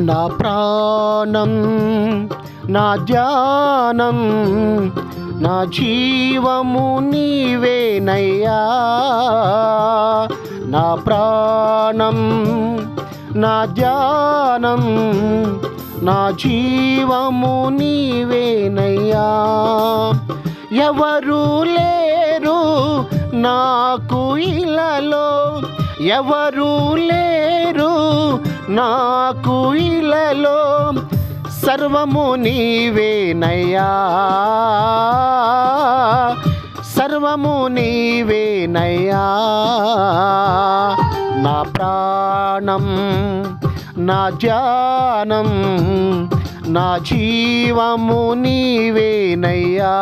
నా ప్రాణం నా ధ్యానం నా జీవము నీవేనయ్యా నా ప్రాణం నా ధ్యానం నా జీవము నీవేనయ్యా ఎవరు లేరు నాకు ఇలలో ఎవరు లేరు నాకు ఇలలో సర్వము నీవేనయ్యా సర్వము నీవేనయ్యా నా ప్రాణం నా ధ్యానం నా జీవము నీవేనయ్యా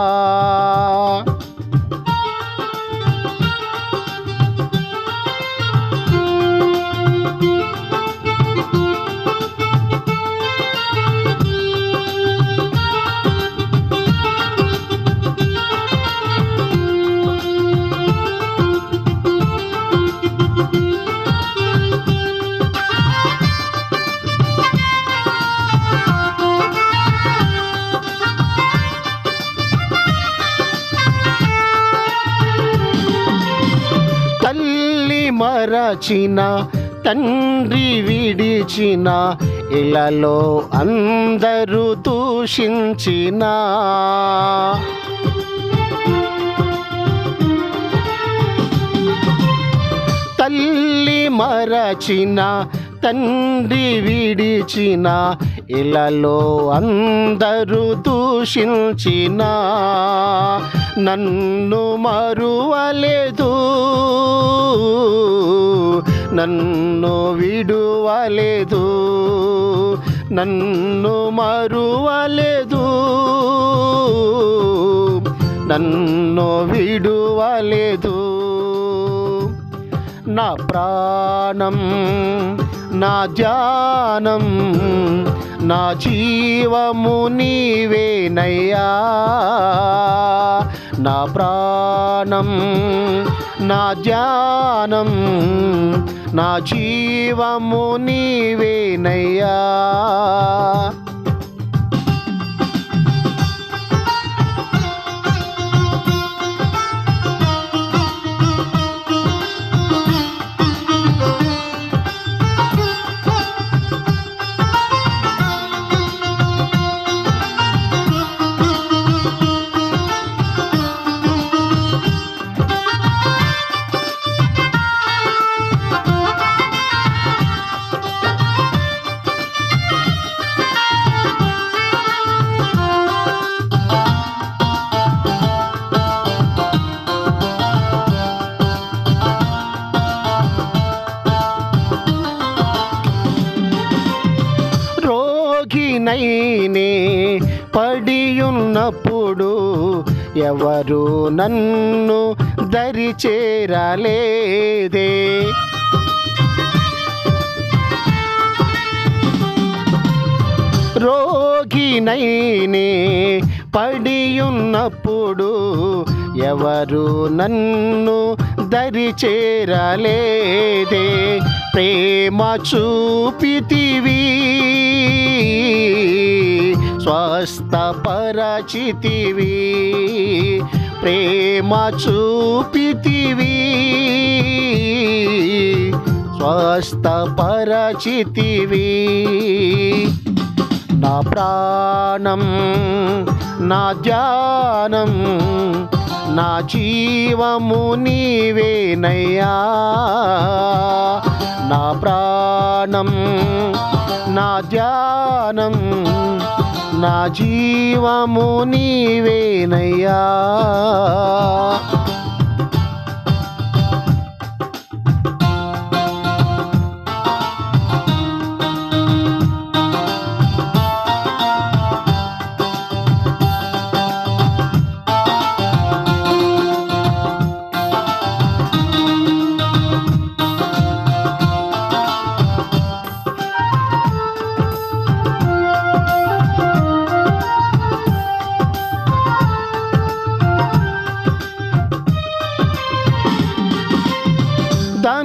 తల్లి మరచిన తండ్రి విడిచిన ఇలలో అందరూ దూషించిన తల్లి మరచిన తండ్రి విడిచిన ఇలలో అందరూ దూషించిన నన్ను మరువలేదు నన్ను విడువలేదు నన్ను మరువలేదు నన్ను విడువలేదు నా ప్రాణం నా ధ్యానం నా జీవము నీవేనయ్యా నా ప్రాణం నా ధ్యానం నా జీవము నీవేనయ్యా రోగినైనే పడియున్నప్పుడు ఎవరు నన్ను దరి చేరలేదే రోగినైనే పడియున్నప్పుడు ఎవరు నన్ను దరి చేరలేదే ప్రేమ చూపితివి స్వస్థపరచితివి ప్రేమ చూపితివి స్వస్థపరచితివి నా ప్రాణం నా ధ్యానం నా జీవము నీవేనయ్యా నా ప్రాణం నా ధ్యానం నా జీవము నీవేనయ్యా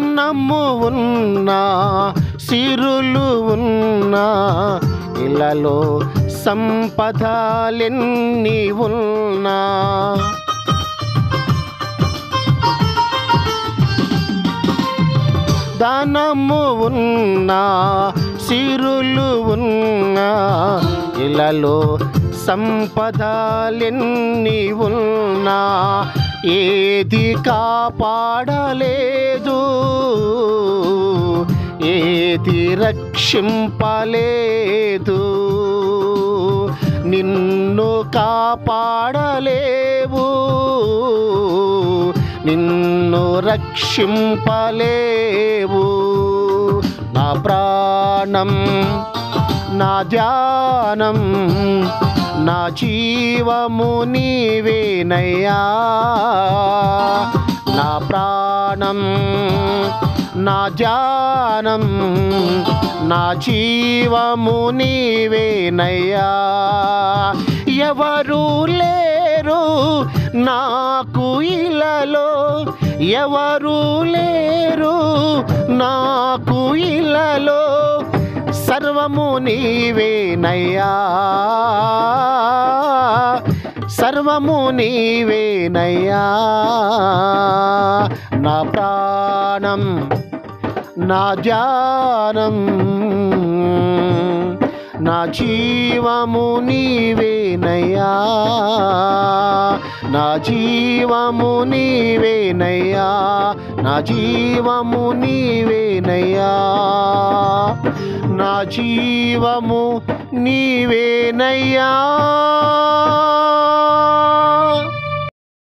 ధనము ఉన్నా సిరులు ఉన్నా ఇలలో సంపదలెన్ని ఉన్నా ధనము ఉన్నా సిరులు ఉన్నా ఇలలో సంపదలెన్ని ఉన్నా ఏది కాపాడలేదు ఏది రక్షింపలేదు నిన్ను కాపాడలేవు నిన్ను రక్షింపలేవు నా ప్రాణం నా ధ్యానం నా జీవము నీవేనయ్యా నా ప్రాణం నా ధ్యానం నా జీవము నీవేనయ్యా ఎవరు లేరు నాకు ఇలలో ఎవరు లేరు నాకు ఇలలో సర్వము నీవేనయ్యా సర్వము నీవేనయ్యా నా ప్రాణం నా ధ్యానం నా జీవము నీవేనయ్యా నా జీవము నీవేనయ్యా నా జీవము నీవేనయ్యా నా జీవము నీవేనయ్యా